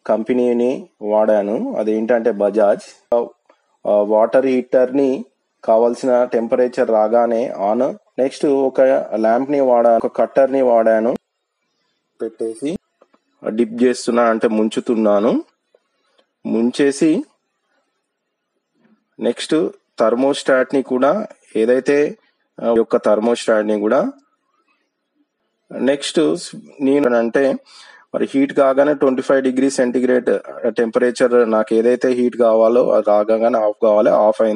కంపెనీని వాడాను అదేంటంటే బజాజ్ ఆ వాటర్ హీటర్ని కావాల్సిన టెంపరేచర్ రాగానే ఆన్ నెక్స్ట్ ఒక ల్యాంప్ని వాడా ఒక కట్టర్ని వాడాను పెట్టేసి డిప్ చేస్తున్నా అంటే ముంచుతున్నాను ముంచేసి నెక్స్ట్ థర్మోస్టాట్ని కూడా ఏదైతే ఆ, యొక్క థర్మోస్టాట్ని కూడా నెక్స్ట్ నేను అంటే మరి హీట్ కాగానే twenty five degree centigrade temperature నాకు ఏదైతే హీట్ కావాలో అది రాగానే ఆఫ్ కావాలి ఆఫ్ అయింది